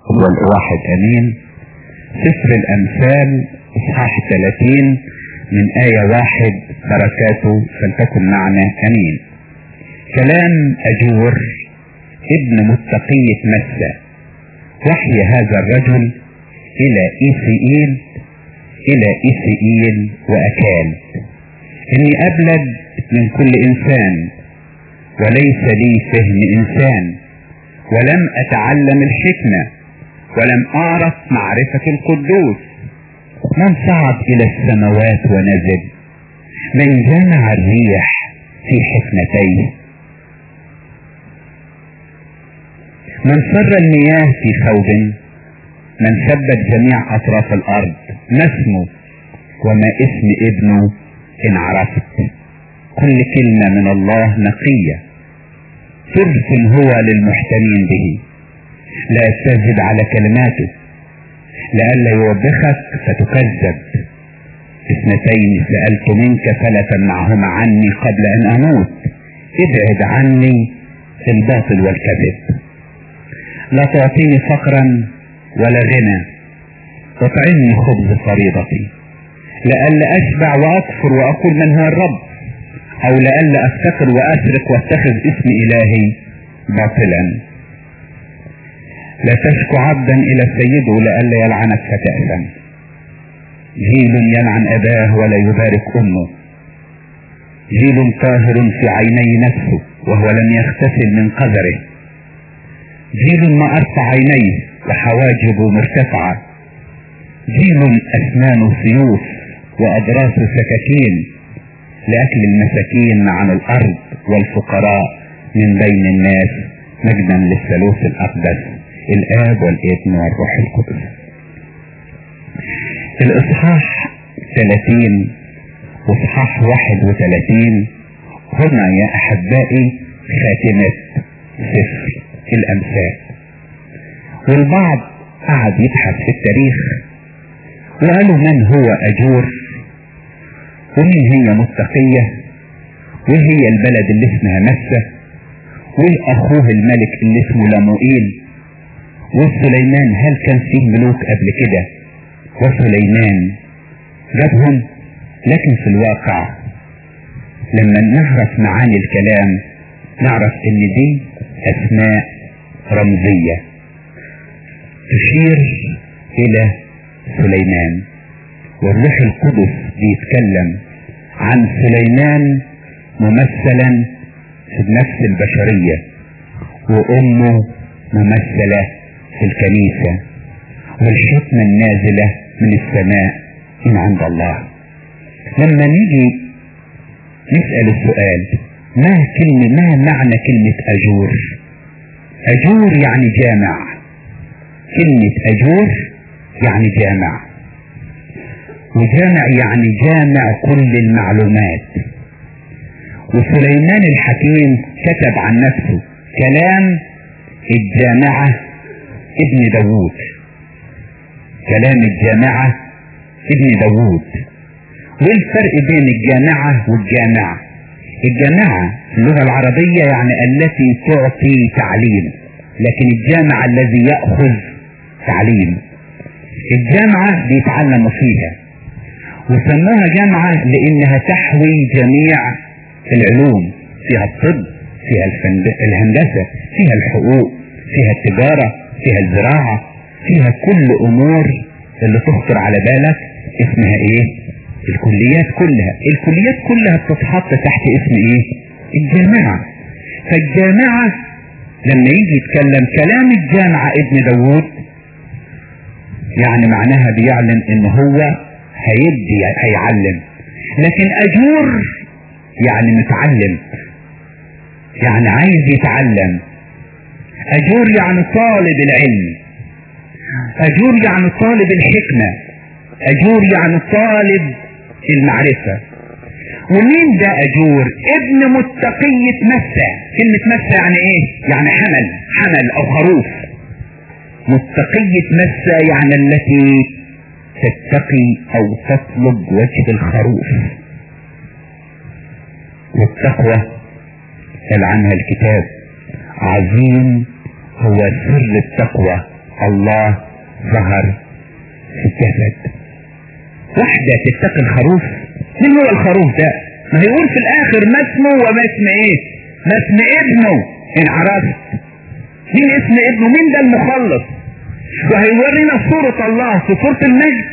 والواحد امين سفر الامثال اصحاح 30 من آية واحد بركاته فلتكن معنا امين كلام اجور ابن متقية مسة وحي هذا الرجل الى ايسئيل الى ايسئيل واكال اني ابلد من كل انسان وليس لي فهم انسان ولم اتعلم الحكمة ولم اعرف معرفة القدوس من صعد الى السماوات ونزل من جمع الريح في حكمتيه من سر المياه في خوض من ثبت جميع اطراف الارض ما اسمه وما اسم ابنه ان عرفت كل كلمة من الله نقية ترس هو للمحتمين به لا يستجد على كلماته لئلا يوبخك فتكذب اثنتين سألت منك فلا تمنعهما عني قبل ان اموت ابعد عني الباطل والكذب لا تعطيني فقرا ولا غنى واطعمني خبز فريضتي لئلا اشبع واكفر واقول من هو الرب او لئلا افتكر واسرق واتخذ اسم الهي باطلا لا تشكو عبدا الى سيده لئلا يلعنك فتأثم جيل يلعن اباه ولا يبارك امه جيل طاهر في عيني نفسه وهو لم يغتسل من قدره جيل ما ارفع عينيه وحواجبه مرتفعة جيل اسنانه سيوف واضراسه سكاكين لاكل المساكين عن الارض والفقراء من بين الناس مجدا للثالوث الاقدس الاب والابن والروح القدس الاصحاح 30 واصحاح 31 هنا يا احبائي خاتمة سفر الامثال والبعض قعد يبحث في التاريخ وقالوا من هو اجور ومين هي متقية وايه هي البلد اللي اسمها مسة وايه اخوه الملك اللي اسمه لموئيل وسليمان هل كان فيه ملوك قبل كده وسليمان جابهم لكن في الواقع لما نعرف معاني الكلام نعرف ان دي اسماء رمزية تشير الى سليمان والروح القدس بيتكلم عن سليمان ممثلا في النفس البشرية وامه ممثلة في الكنيسة والحكمة النازلة من السماء من عند الله لما نيجي نسأل السؤال ما كلمة ما معنى كلمة أجور أجور يعني جامع كلمة أجور يعني جامع وجامع يعني جامع كل المعلومات وسليمان الحكيم كتب عن نفسه كلام الجامعة ابن داوود كلام الجامعة ابن داوود والفرق بين الجامعة والجامعة الجامعة في اللغة العربية يعني التي تعطي تعليم لكن الجامعة الذي يأخذ تعليم الجامعة بيتعلموا فيها وسموها جامعة لانها تحوي جميع العلوم فيها الطب فيها الهندسة فيها الحقوق فيها التجارة فيها الزراعة فيها كل امور اللي تخطر على بالك اسمها ايه الكليات كلها الكليات كلها بتتحط تحت اسم ايه الجامعة فالجامعة لما يجي يتكلم كلام الجامعة ابن داوود يعني معناها بيعلن ان هو هيدي هيعلم لكن اجور يعني متعلم يعني عايز يتعلم اجور يعني طالب العلم اجور يعني طالب الحكمة اجور يعني طالب المعرفة ومين ده اجور ابن متقية مسة كلمة مسة يعني ايه يعني حمل حمل او خروف متقية مسة يعني التي تتقي او تطلب وجه الخروف والتقوى قال عنها الكتاب عظيم هو سر التقوى الله ظهر في الجسد واحدة تتقي الخروف مين هو الخروف ده ما هيقول في الاخر ما اسمه وما اسم ايه ما اسم ابنه ان عرفت مين اسم ابنه مين ده المخلص وهيورينا صورة الله في صورة المجد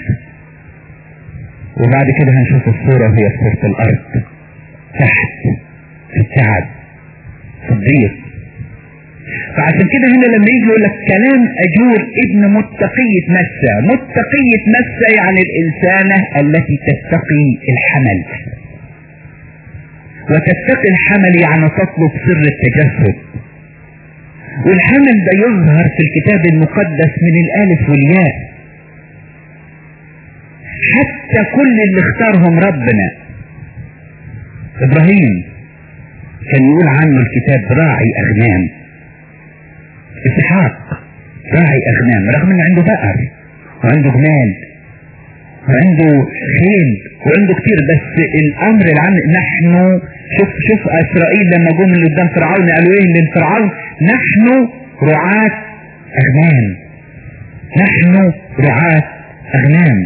وبعد كده هنشوف الصورة هي صورة الارض تحت في التعب في الضيق فعشان كده هنا لما يجي يقول لك كلام اجور ابن متقية مسة متقية مسة يعني الانسانة التي تتقي الحمل وتتقي الحمل يعني تطلب سر التجسد والحمل ده يظهر في الكتاب المقدس من الالف والياء حتى كل اللي اختارهم ربنا ابراهيم كان يقول عنه الكتاب راعي اغنام اسحاق راعي اغنام رغم ان عنده بقر وعنده جمال وعنده خيل وعنده كتير بس الامر العام نحن شوف شوف اسرائيل لما جم اللي قدام فرعون قالوا ايه للفرعون نحن رعاة اغنام نحن رعاة اغنام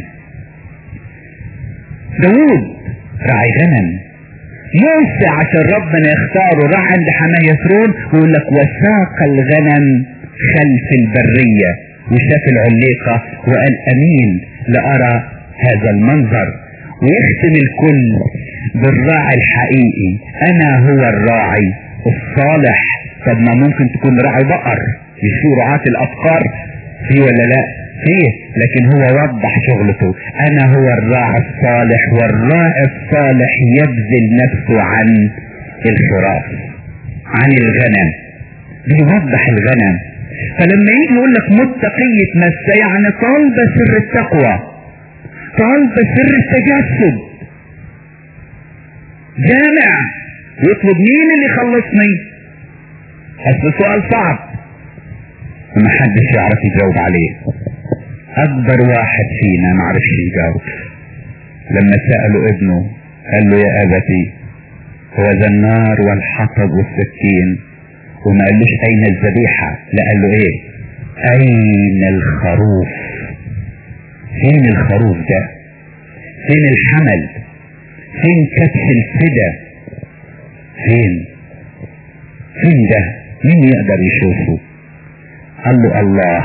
داوود راعي غنم موسى عشان ربنا يختاره راح عند حماه يسرون ويقول لك وساق الغنم خلف البرية وشاف العليقة وقال امين لارى هذا المنظر ويختم الكل بالراعي الحقيقي انا هو الراعي الصالح طب ما ممكن تكون راعي بقر مش في رعاة الابقار في ولا لا فيه لكن هو وضح شغلته انا هو الراعي الصالح والراعي الصالح يبذل نفسه عن الخراف عن الغنم بيوضح الغنم فلما يجي يقول لك متقية مسة يعني طالب سر التقوى طالب سر التجسد جامع يطلب مين اللي يخلصني بس سؤال صعب ومحدش يعرف يجاوب عليه اكبر واحد فينا معرفش يجاوب لما سألوا ابنه قال له يا ابتي هو ذا النار والحطب والسكين وما قالوش اين الذبيحة لا قال له ايه اين الخروف فين الخروف ده فين الحمل فين كبش الفدا فين فين ده مين يقدر يشوفه قال له الله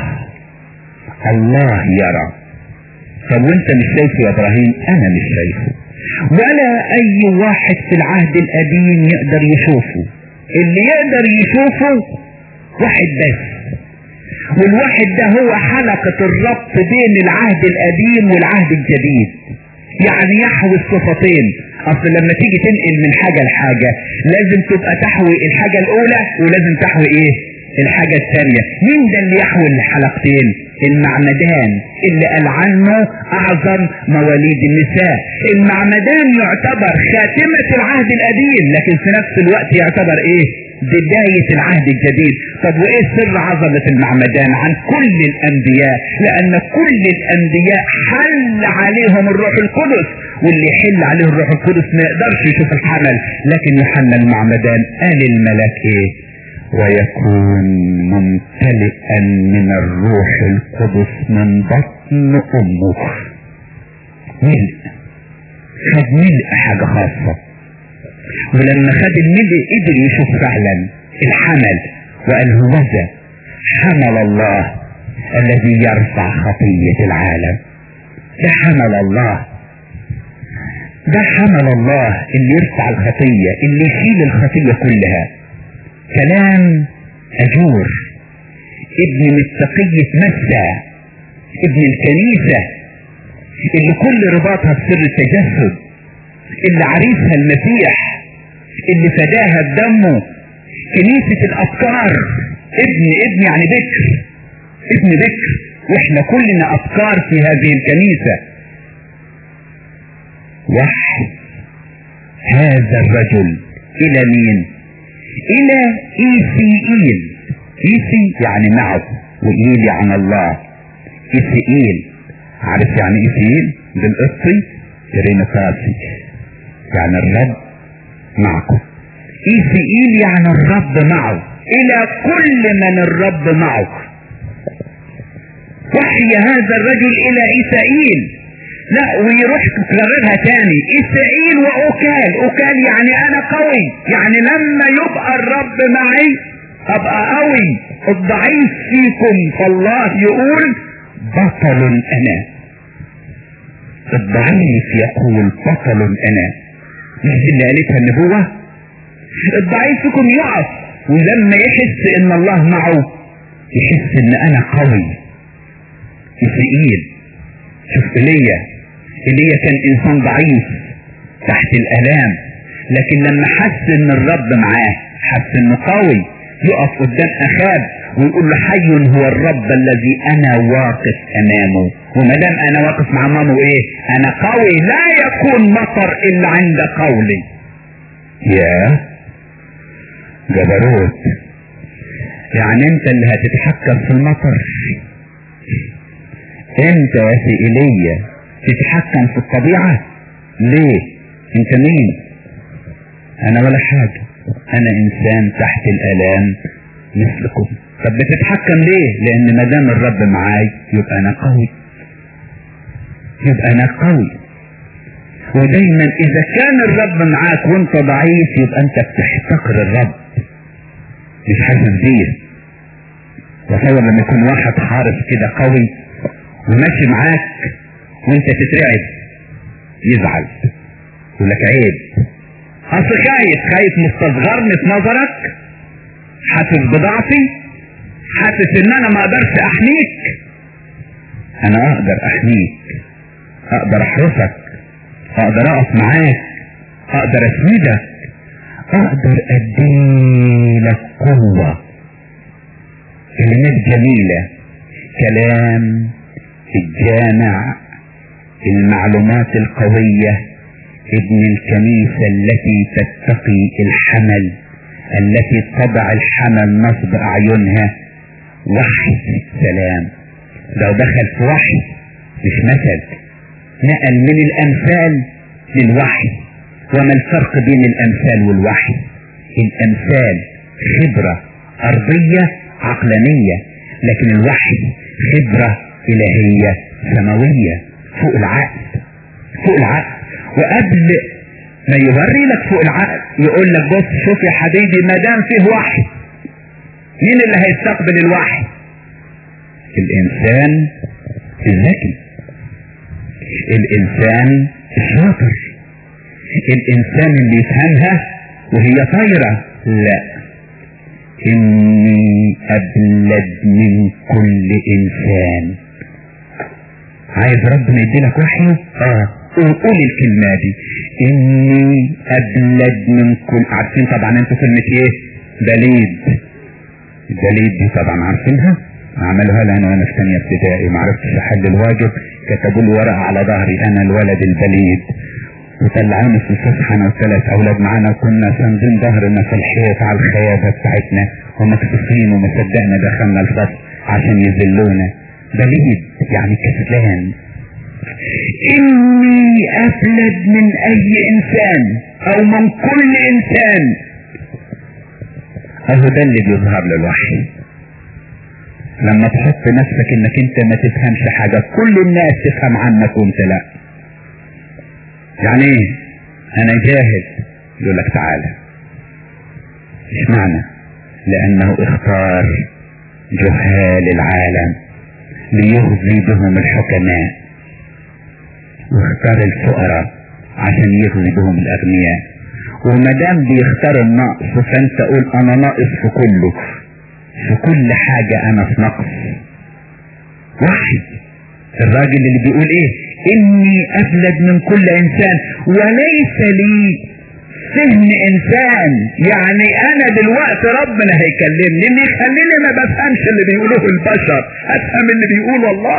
الله يرى طب وانت مش شايفه يا ابراهيم انا مش شايفه ولا اي واحد في العهد القديم يقدر يشوفه اللي يقدر يشوفه واحد بس والواحد ده هو حلقة الربط بين العهد القديم والعهد الجديد يعني يحوي الصفتين اصل لما تيجي تنقل من حاجة لحاجة لازم تبقى تحوي الحاجة الاولى ولازم تحوي ايه الحاجة الثانية مين ده اللي يحوي الحلقتين المعمدان اللي قال عنه اعظم مواليد النساء المعمدان يعتبر خاتمة العهد القديم لكن في نفس الوقت يعتبر ايه بداية العهد الجديد طب وايه سر عظمة المعمدان عن كل الانبياء لان كل الانبياء حل عليهم الروح القدس واللي يحل عليه الروح القدس ما يقدرش يشوف الحمل لكن يوحنا المعمدان قال الملاك ايه ويكون ممتلئا من الروح القدس من بطن امه ملء خد ملء حاجة خاصة ولما خد الملء قدر يشوف فعلا الحمل وقال هوذا حمل الله الذي يرفع خطية العالم ده حمل الله ده حمل الله اللي يرفع الخطية اللي يشيل الخطية كلها كلام أجور ابن متقية مسة ابن الكنيسة اللي كل رباطها بسر التجسد اللي عريسها المسيح اللي فداها بدمه كنيسة الأفكار ابن ابن يعني بكر ابن بكر واحنا كلنا أفكار في هذه الكنيسة وحي هذا الرجل إلى مين الى ايسيئيل ايسي يعني معه وايل يعني الله ايسيئيل عارف يعني ايسيئيل بالقصي رينيكاسي يعني الرب معكم ايسيئيل يعني الرب معه الى كل من الرب معه وحي هذا الرجل الى اسرائيل لا ويروح تكررها تاني اسرائيل واكال اكال يعني انا قوي يعني لما يبقى الرب معي ابقى قوي الضعيف فيكم فالله يقول بطل انا الضعيف يقول بطل انا مش اللي قالتها النبوة الضعيف فيكم يقف ولما يحس ان الله معه يحس ان انا قوي اسرائيل شوف ايليا ايليا كان انسان ضعيف تحت الالام لكن لما حس ان الرب معاه حس انه قوي يقف قدام اخاب ويقول له حي هو الرب الذي انا واقف امامه وما دام انا واقف مع مامه ايه انا قوي لا يكون مطر الا عند قولي يا جبروت يعني انت اللي هتتحكم في المطر انت يا سي ايليا تتحكم في الطبيعة ليه انت مين انا ولا حاجة انا انسان تحت الالام مثلكم طب بتتحكم ليه لان ما دام الرب معاي يبقى انا قوي يبقى انا قوي ودايما اذا كان الرب معاك وانت ضعيف يبقى انت بتحتقر الرب مش حاسس بيه تصور لما يكون واحد حارس كده قوي وماشي معاك وانت تترعب يزعل يقول لك عيب اصل خايف خايف مستصغرني في نظرك حاسس بضعفي حاسس ان انا ما اقدرش احميك انا اقدر احميك اقدر احرسك اقدر اقف معاك اقدر اسندك اقدر اديلك قوة كلمات جميلة كلام الجامع المعلومات القوية ابن الكنيسة التي تتقي الحمل التي تضع الحمل نصب اعينها وحي السلام لو دخل في وحي مش مثل نقل من الامثال للوحي وما الفرق بين الامثال والوحي الامثال خبرة ارضية عقلانية لكن الوحي خبرة الهية سماوية فوق العقل فوق العقل وقبل ما يوري لك فوق العقل يقول لك بص شوف يا حبيبي ما دام فيه وحي مين اللي هيستقبل الوحي الانسان الذكي الانسان الشاطر الانسان اللي يفهمها وهي طايرة لا اني ابلد من كل انسان عايز ربنا يديلك وحي اه قول الكلمة دي اني ابلد من كل عارفين طبعا انتوا كلمة ايه بليد البليد دي طبعا عارفينها عملوها لي انا وانا في ثانيه ابتدائي ما عرفتش احل الواجب كتبوا لي ورقه على ظهري انا الولد البليد وطلعوني في الفسحه انا وثلاث اولاد معانا وكنا ساندين ظهرنا في الحيط على الخيابه بتاعتنا ومكسوفين وما صدقنا دخلنا الفصل عشان يذلونا بليد يعني كسلان اني افلد من اي انسان او من كل انسان اهو ده اللي بيظهر للوحي لما تحط نفسك انك انت ما تفهمش حاجة كل الناس تفهم عنك وانت لا يعني ايه انا جاهل يقول لك تعالى مش معنى لانه اختار جهال العالم ليغزي بهم الحكماء واختار الفقراء عشان يغزي بهم الاغنياء وما دام بيختار النقص فانت قول انا ناقص في كله في كل حاجة انا في نقص وحي الراجل اللي بيقول ايه اني افلد من كل انسان وليس لي فهم انسان يعني انا دلوقتي ربنا هيكلمني اللي يخليني ما بفهمش اللي بيقولوه البشر افهم اللي بيقوله الله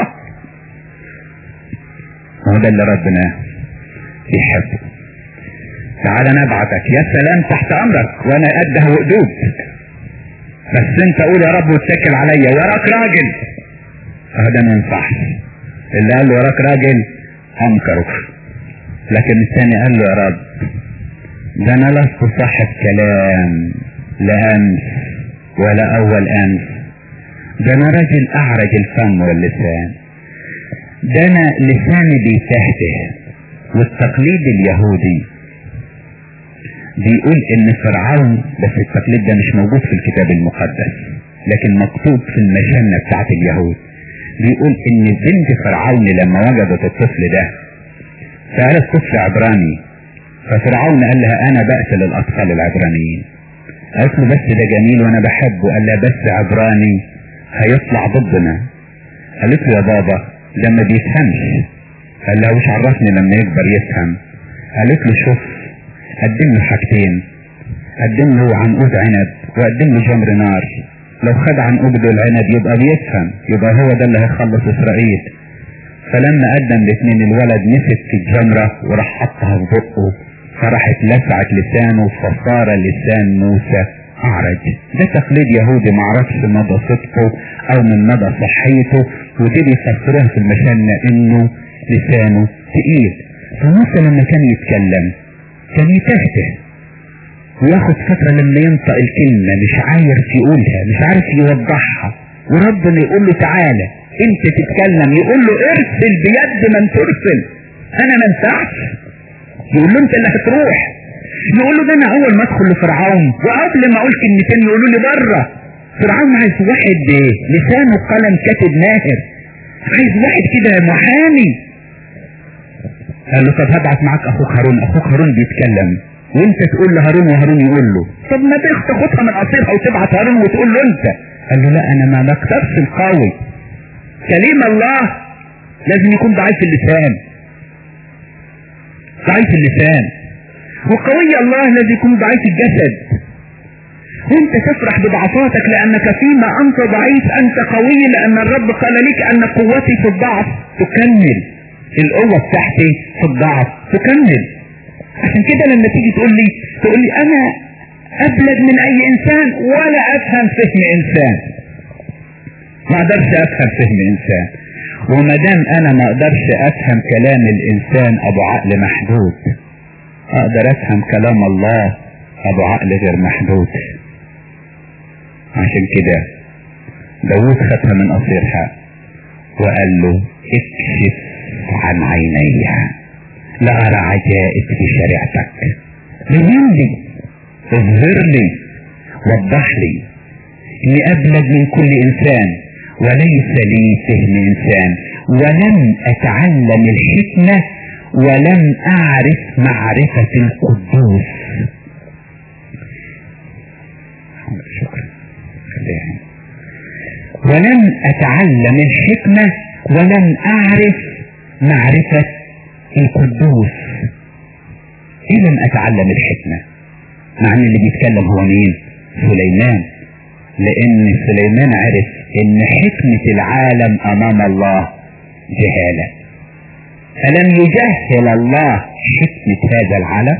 هو ده اللي ربنا يحبه تعالى نبعتك يا سلام تحت امرك وانا قدها وقدود بس انت قول يا رب واتكل عليا وراك راجل اه ده ما ينفعش اللي قال له وراك راجل انكره لكن الثاني قال له يا رب ده انا لست صاحب كلام لا امس ولا اول امس ده انا راجل اعرج الفم واللسان ده انا لساني بيتهته والتقليد اليهودي بيقول ان فرعون بس التقليد ده مش موجود في الكتاب المقدس لكن مكتوب في المجنة بتاعت اليهود بيقول ان بنت فرعون لما وجدت الطفل ده سألت طفل عبراني ففرعون قال لها انا بقتل الاطفال العبرانيين قالت له بس ده جميل وانا بحبه قال لها بس عبراني هيطلع ضدنا قالت له يا بابا ده ما بيفهمش قال لها وش عرفني لما يكبر يفهم قالت له شوف قدم له حاجتين قدم له عنقود عنب وقدم له جمر نار لو خد عنقود العنب يبقى بيفهم يبقى هو ده اللي هيخلص اسرائيل فلما قدم الاثنين الولد مسك الجمرة وراح حطها في بقه فراحت لسعت لسانه فصار لسان موسى اعرج ده تقليد يهودي معرفش مدى صدقه او من مدى صحيته ودي بيفسروها في المشنة انه لسانه تقيل فموسى لما كان يتكلم كان يتهته وياخد فترة لما ينطق الكلمة مش عارف يقولها مش عارف يوضحها وربنا يقول له تعالى انت تتكلم يقول له ارسل بيد من ترسل انا ما انفعش يقول له انت اللي هتروح يقول له ده انا اول ما ادخل لفرعون وقبل ما اقول كلمتين يقولوا لي بره فرعون عايز واحد لسانه قلم كاتب ماهر عايز واحد كده محامي قال له طب هبعت معاك اخوك هارون اخوك هارون بيتكلم وانت تقول لهارون وهارون يقول له طب ما تاخدها من قصيرها وتبعت هارون وتقول له انت قال له لا انا ما بكتبش القوي كليم الله لازم يكون ضعيف اللسان ضعيف اللسان وقوي الله لازم يكون ضعيف الجسد وانت تفرح بضعفاتك لانك فيما انت ضعيف انت قوي لان الرب قال لك ان قوتي في الضعف تكمل القوة بتاعتي في الضعف تكمل عشان كده لما تيجي تقول لي تقول لي انا ابلد من اي انسان ولا افهم فهم انسان ما اقدرش افهم فهم انسان وما دام انا ما اقدرش افهم كلام الانسان ابو عقل محدود اقدر افهم كلام الله ابو عقل غير محدود عشان كده داود خدها من قصيرها وقال له اكشف عن عينيها لأرى عجائب في شريعتك بين لي اظهر لي وضح لي اني ابلغ من كل انسان وليس لي فهم انسان ولم اتعلم الحكمة ولم اعرف معرفة القدوس شكرا ولم اتعلم الحكمة ولم اعرف معرفة القدوس ايه لم اتعلم الحكمة مع ان اللي بيتكلم هو مين سليمان لان سليمان عرف ان حكمة العالم امام الله جهالة فلم يجهل الله حكمة هذا العالم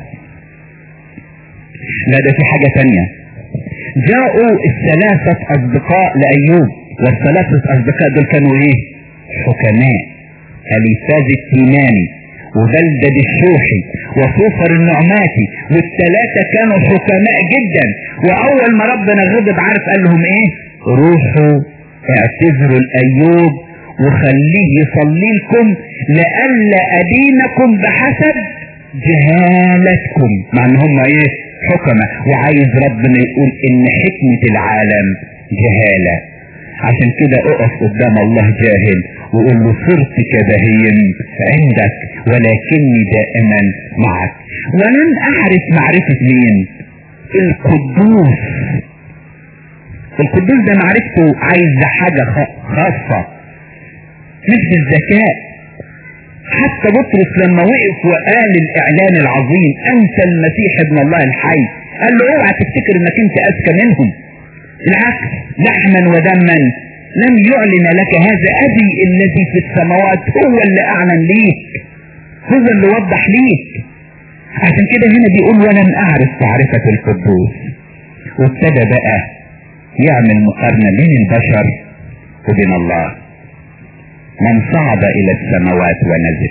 لا ده في حاجة تانية جاءوا الثلاثة اصدقاء لايوب والثلاثة اصدقاء دول كانوا ايه حكماء اليفاز التيماني وبلدد الشوحي وصوفر النعماتي والثلاثة كانوا حكماء جدا واول ما ربنا غضب عارف قال لهم ايه روحوا اعتذروا الايوب وخليه يصلي لكم لئلا ادينكم بحسب جهالتكم مع ان هم ايه حكمة وعايز ربنا يقول ان حكمة العالم جهالة عشان كده اقف قدام الله جاهل وقول له صرت كبهي عندك ولكني دائما معك ولن اعرف معرفة مين القدوس القدوس ده معرفته عايزة حاجة خاصة مش بالذكاء حتى بطرس لما وقف وقال الاعلان العظيم انت المسيح ابن الله الحي قال له اوعى تفتكر انك انت اذكى منهم العكس لحما ودما لم يعلن لك هذا ابي الذي في السماوات هو اللي اعلن ليك هو اللي وضح ليك عشان كده هنا بيقول ولم اعرف معرفة القدوس وابتدى بقى يعمل مقارنة بين البشر وبين الله من صعد الى السماوات ونزل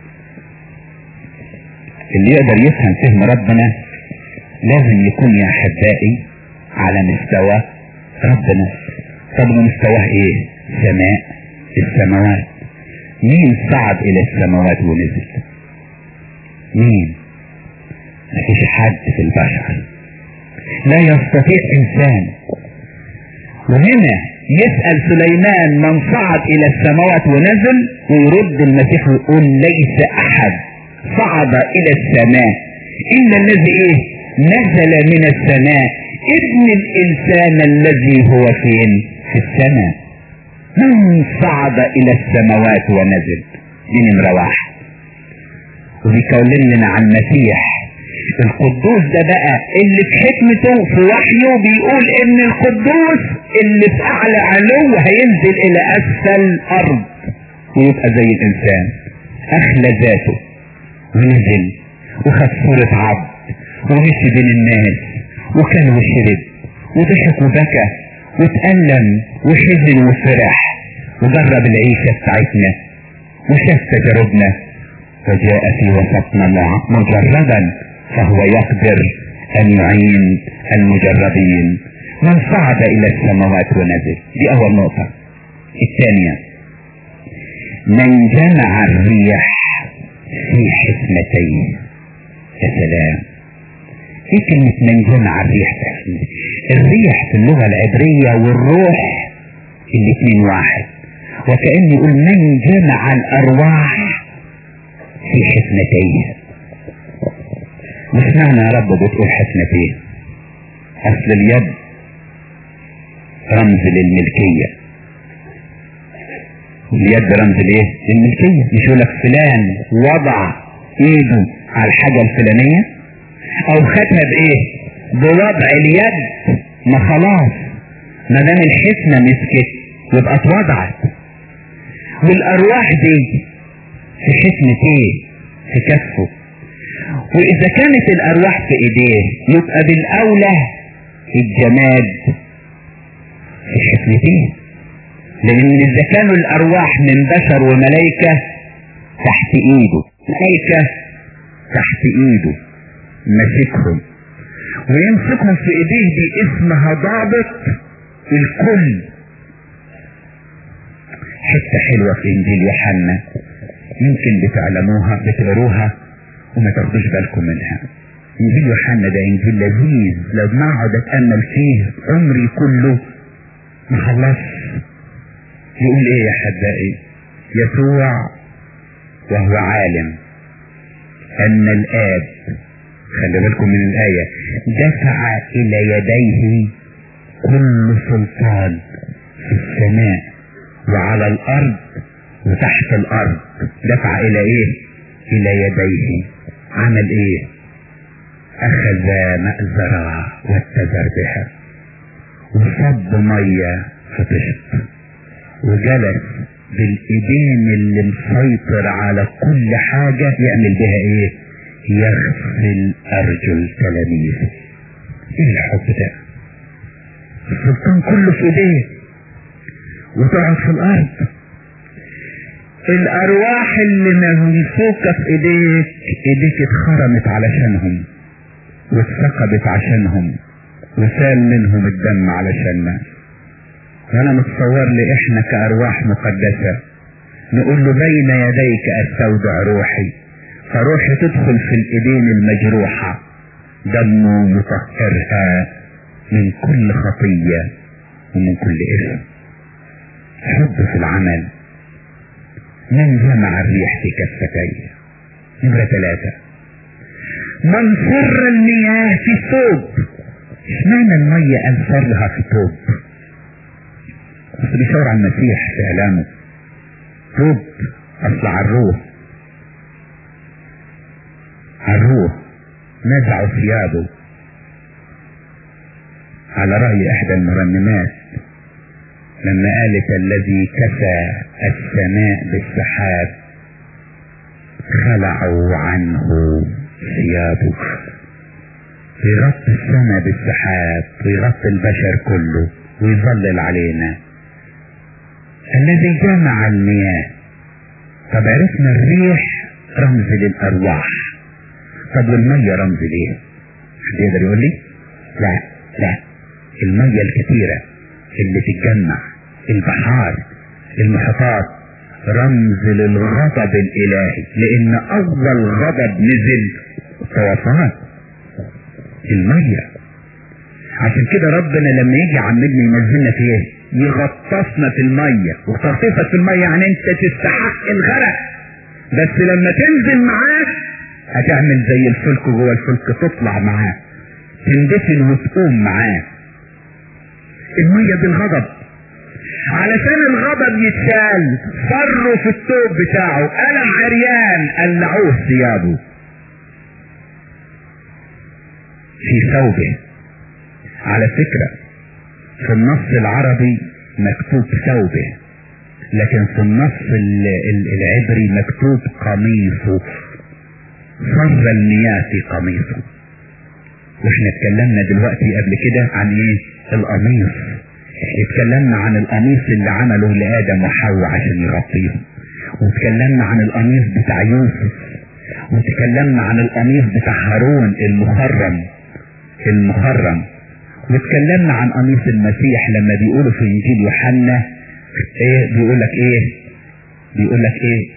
اللي يقدر يفهم فهم ربنا لازم يكون يا احبائي على مستوى ربنا طب ومستواه ايه سماء السماوات مين صعد الى السماوات ونزل مين مفيش حد في البشر لا يستطيع انسان وهنا يسأل سليمان من صعد الى السماوات ونزل ويرد المسيح ويقول ليس احد صعد الى السماء الا الذي ايه نزل من السماء ابن الانسان الذي هو فين في السماء من صعد الى السماوات ونزل دي نمرة واحد وبيكلم لنا عن المسيح القدوس ده بقى اللي في حكمته في وحيه بيقول ان القدوس اللي في اعلى علو هينزل الى اسفل الارض ويبقى زي الانسان اخلى ذاته ونزل وخد صورة عبد ومشي بين الناس وكان وشرب وضحك وبكى وتألم وحزن وفرح وجرب العيشة بتاعتنا وشاف تجاربنا وجاء في وسطنا مجربا فهو يقدر ان يعين المجربين من صعد الى السماوات ونزل دي اول نقطة الثانية من جمع الريح في حكمتين يا سلام ايه كلمة من جمع الريح في حكمتين الريح في اللغة العبرية والروح الاثنين واحد وكأن يقول من جمع الارواح في حكمتين مش معنى يا رب بتقول حكمتين اصل اليد رمز للملكية اليد رمز لايه للملكية مش يقول لك فلان وضع ايده على الحاجة الفلانية او خدها بايه بوضع اليد ما خلاص ما دام الحكمة مسكت يبقى اتوضعت والارواح دي في حكمة ايه في كفه واذا كانت الارواح في ايديه يبقى بالاولى الجماد في حكمتين لان اذا كانوا الارواح من بشر وملائكة تحت ايده ملائكة تحت ايده ماسكهم ويمسكهم في ايديه دي اسمها ضابط الكل حتة حلوة في انجيل يوحنا يمكن بتعلموها بتقروها وما تاخدوش بالكم منها انجيل يوحنا ده انجيل لذيذ لو ما اقعد اتامل فيه عمري كله ما خلص يقول ايه يا حبائي يسوع وهو عالم ان الاب خلي بالكم من الايه دفع الى يديه كل سلطان في السماء وعلى الارض وتحت الارض دفع الى ايه الى يديه عمل ايه اخذ مأزرة واتزر بها وصب مية فطشت وجلس بالايدين اللي مسيطر على كل حاجة يعمل بها ايه يغسل ارجل تلاميذه ايه الحب ده السلطان كله في ايديه وتقعد في الارض الارواح اللي ممسوكة في ايديك ايديك اتخرمت علشانهم واتثقبت عشانهم وسال منهم الدم علشاننا وانا متصور لي احنا كارواح مقدسة نقول له بين يديك استودع روحي فروحي تدخل في الايدين المجروحة دمه يطهرها من كل خطية ومن كل اثم حب في العمل من جمع الريح في كفتيه نمرة ثلاثة من سر المياه في الثوب اشمعنى المية انسرها في ثوب بس بيشاور على المسيح في اعلامه ثوب اصل على الروح على الروح نزعوا ثيابه على رأي احدى المرنمات لما قالت الذي كسى السماء بالسحاب خلعوا عنه ثيابه يغطي السماء بالسحاب ويغطي البشر كله ويظلل علينا الذي جمع المياه طب عرفنا الريح رمز للارواح طب والمية رمز ليه حد يقدر يقول لي لا لا المية الكثيرة اللي تتجمع البحار المحيطات رمز للغضب الالهي لان اول غضب نزل طوفان المية عشان كده ربنا لما يجي عمدنا ينزلنا في ايه يغطسنا في المية وتغطيسك في المية يعني انت تستحق الغرق بس لما تنزل معاه هتعمل زي الفلك جوه الفلك تطلع معاه تندفن وتقوم معاه المية بالغضب علشان الغضب يتشال فروا في الثوب بتاعه قلم عريان قلعوه ثيابه في ثوبه على فكرة في النص العربي مكتوب ثوبه لكن في النص العبري مكتوب قميصه صر المياه في قميصه واحنا اتكلمنا دلوقتي قبل كده عن ايه القميص اتكلمنا عن القميص اللي عمله لآدم وحواء عشان يغطيهم واتكلمنا عن القميص بتاع يوسف واتكلمنا عن القميص بتاع هارون المخرم المخرم واتكلمنا عن قميص المسيح لما بيقولوا في انجيل يوحنا ايه بيقول لك ايه بيقول لك ايه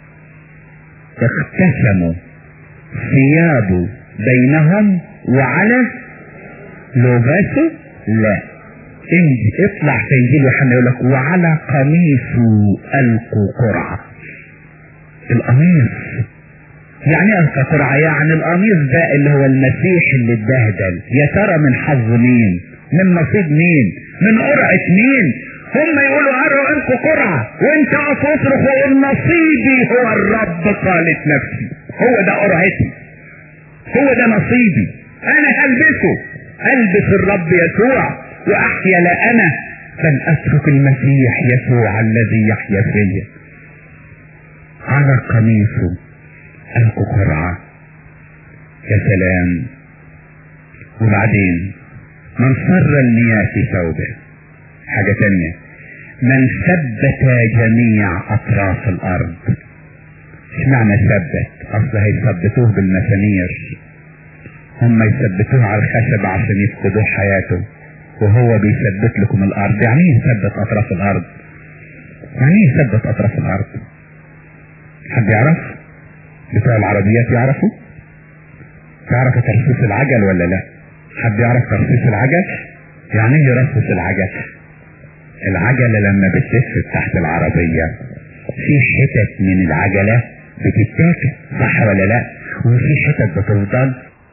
اقتسموا ثيابه بينهم وعلى لباسه لا انجي اطلع في انجيل يوحنا يقول لك وعلى قميصه القوا قرعه القميص يعني ايه القى قرعه يعني القميص ده اللي هو المسيح اللي اتبهدل يا ترى من حظ مين من نصيب مين من قرعه مين هم يقولوا قروا انكم قرعه وانت تصرخ وقول نصيبي هو الرب قالت نفسي هو ده قرعتي هو ده نصيبي انا هلبسه البس الرب يسوع واحيا لا انا بل اترك المسيح يسوع الذي يحيا فيا على قميصه القوا قرعه يا سلام وبعدين من صر المياه في ثوبه حاجة تانية من ثبت جميع اطراف الارض اشمعنى ثبت اصل هيثبتوه بالمسامير هم يثبتوه على الخشب عشان يفقدوا حياته وهو بيثبت لكم الارض يعني ايه يثبت اطراف الارض يعني ايه يثبت اطراف الارض حد يعرف بتوع العربيات يعرفوا تعرف ترصيص العجل ولا لا حد يعرف ترصيص العجل يعني ايه يرصص العجل العجلة لما بتلف تحت العربية في حتت من العجلة بتتاكل صح ولا لا وفي حتت بتفضل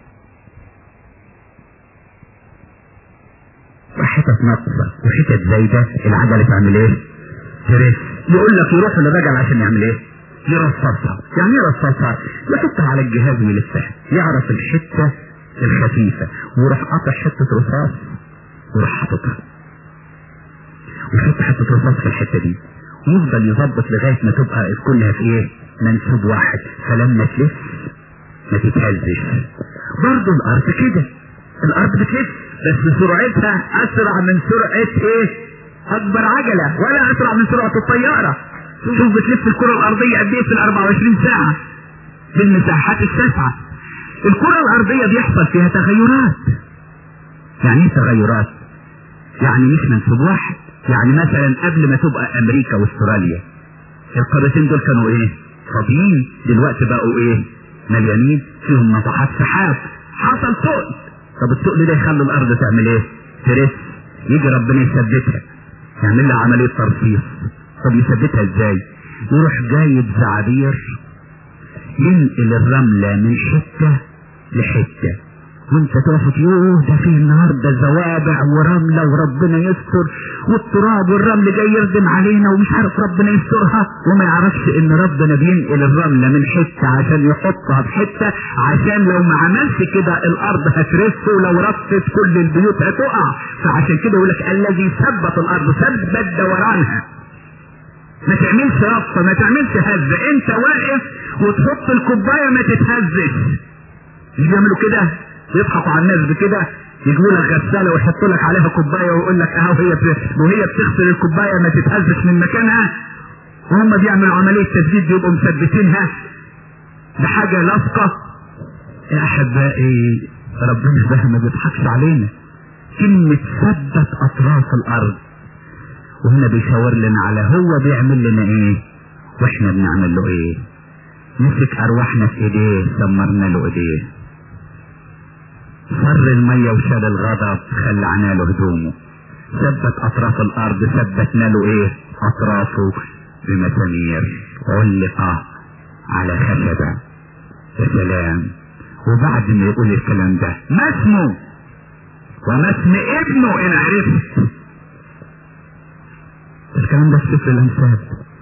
وحتت ناقصة وحتت زايدة العجلة تعمل ايه ترس يقول لك يروح للرجل عشان يعمل ايه يرصصها يعني ايه يرصصها يحطها على الجهاز ويلفها يعرف الحتة الخفيفة ويروح قاطع حتة رصاص ويروح حاططها ويحط حتة رصاص في الحتة دي ويفضل يظبط لغاية ما تبقى كلها في ايه منسوب واحد فلما تلف ما تتهزش برضه الارض كده الارض بتلف بس سرعتها اسرع من سرعة ايه اكبر عجلة ولا اسرع من سرعة الطيارة شوف بتلف الكرة الارضية قد ايه في ال 24 ساعة بالمساحات التاسعة الكرة الارضية بيحصل فيها تغيرات يعني ايه تغيرات يعني مش منسوب واحد يعني مثلا قبل ما تبقى امريكا واستراليا القارتين دول كانوا ايه فاضيين دلوقتي بقوا ايه مليانين فيهم ناطحات سحاب حصل تقل طب التقل ده يخلي الارض تعمل ايه ترس يجي ربنا يثبتها يعمل لها عمليه ترصيص طب يثبتها ازاي يروح جايب زعابير ينقل الرملة من حتة لحتة وانت تقف يوه ده فيه النهارده زوابع ورمله وربنا يستر والتراب والرمل جاي يردم علينا ومش عارف ربنا يسترها وما يعرفش ان ربنا بينقل الرمله من حته عشان يحطها في حته عشان لو ما عملش كده الارض هترس ولو رصت كل البيوت هتقع فعشان كده يقول لك الذي ثبت الارض ثبت دورانها ما تعملش رصه ما تعملش هز انت واقف وتحط الكوبايه ما تتهزش مش بيعملوا كده يضحكوا على الناس بكده يجيبوا لك غساله ويحطوا لك عليها كوبايه ويقول لك اهو هي وهي بتغسل الكوبايه ما تتهزش من مكانها وهم بيعملوا عمليه تثبيت بيبقوا مثبتينها بحاجه لاصقه يا احبائي ربنا ده ما بيضحكش علينا كلمة ثبت اطراف الارض وهنا بيشاور لنا على هو بيعمل لنا ايه واحنا بنعمل له ايه مسك ارواحنا في ايديه سمرنا له ايديه فر المية وشال الغضب خلعنا له هدومه ثبت اطراف الارض ثبتنا له ايه اطرافه بمسامير علق على خشبة يا سلام وبعد ما يقول الكلام ده ما اسمه وما اسم ابنه ان عرفت الكلام ده في سفر الامثال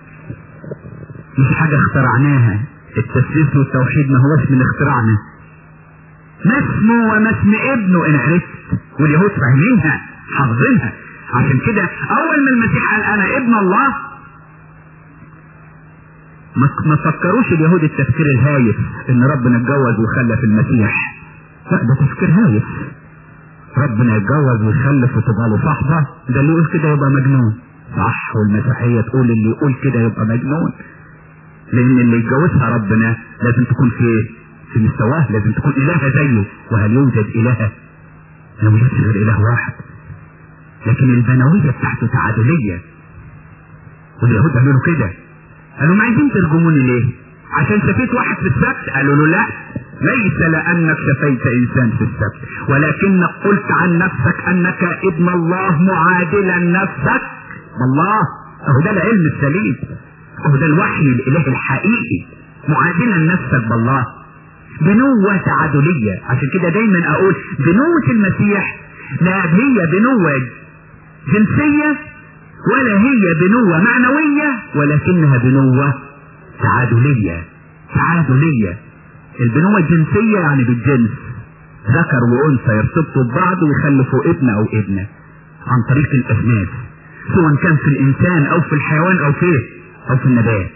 مش حاجة اخترعناها التسليس والتوحيد ما هوش من اختراعنا ما اسمه وما اسم ابنه ان عرفت واليهود فاهمينها حافظينها عشان كده اول ما المسيح قال انا ابن الله ما ما فكروش اليهود التفكير الهايف ان ربنا اتجوز وخلف المسيح لا ده تفكير هايف ربنا يتجوز ويخلف وتبقى له صاحبه ده اللي يقول كده يبقى مجنون صح والمسيحيه تقول اللي يقول كده يبقى مجنون لان اللي يتجوزها ربنا لازم تكون في في مستواه لازم تكون الهه زيه وهل يوجد الهه لا يوجدش غير اله واحد لكن البنويه بتاعته تعادليه واليهود قالوا له كده قالوا ما عايزين ترجموني ليه عشان شفيت واحد في السبت قالوا له لا ليس لانك شفيت انسان في السبت ولكنك قلت عن نفسك انك ابن الله معادلا نفسك بالله اهو ده العلم السليم اهو ده الوحي الالهي الحقيقي معادلا نفسك بالله بنوة تعادلية عشان كده دايما اقول بنوة المسيح لا هي بنوة جنسية ولا هي بنوة معنوية ولكنها بنوة تعادلية تعادلية البنوة الجنسية يعني بالجنس ذكر وانثى يرتبطوا ببعض ويخلفوا ابن او ابنة عن طريق الاسناد سواء كان في الانسان او في الحيوان او في او في النبات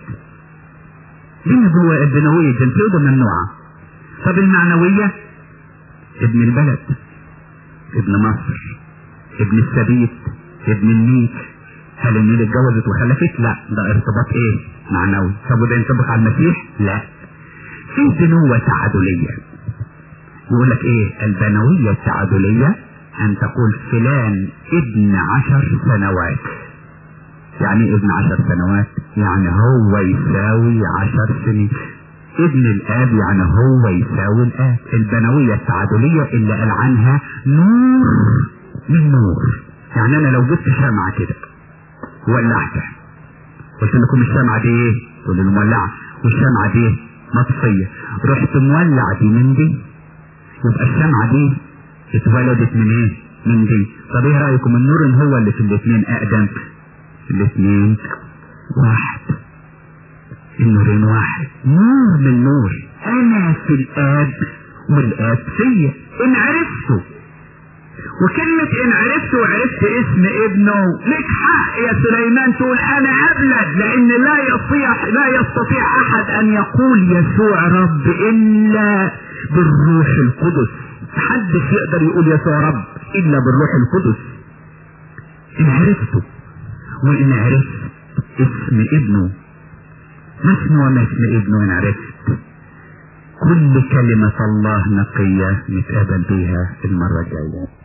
دي النبوة البنوية الجنسية وده ممنوعة طب المعنوية ابن البلد ابن مصر ابن السبيت ابن النيل هل النيل اتجوزت وخلفت؟ لا ده ارتباط ايه؟ معنوي طب وده ينطبق على المسيح؟ لا في بنوة تعادلية يقول لك ايه البنوية التعادلية ان تقول فلان ابن عشر سنوات يعني ايه ابن عشر سنوات يعني هو يساوي عشر سنين ابن الاب يعني هو يساوي الاب البنوية التعادلية اللي قال عنها نور من نور يعني انا لو جبت شمعة كده ولعتها قلت لكم الشمعة دي ايه تقول المولعة والشمعة دي مطفية رحت مولع دي من دي يبقى الشمعة دي اتولدت من ايه من دي طب ايه رأيكم النور اللي هو اللي في الاثنين اقدم الاثنين واحد النورين واحد نور من نور انا في الاب والاب فيا ان عرفته وكلمة ان عرفت وعرفت اسم ابنه لك حق يا سليمان تقول انا ابلد لان لا يستطيع لا يستطيع احد ان يقول يسوع رب الا بالروح القدس محدش يقدر يقول يسوع رب الا بالروح القدس ان عرفته وان عرفت اسم ابنه ما اسمه وما اسم ابنه ان عرفت كل كلمة الله نقية نتقابل بيها المرة الجاية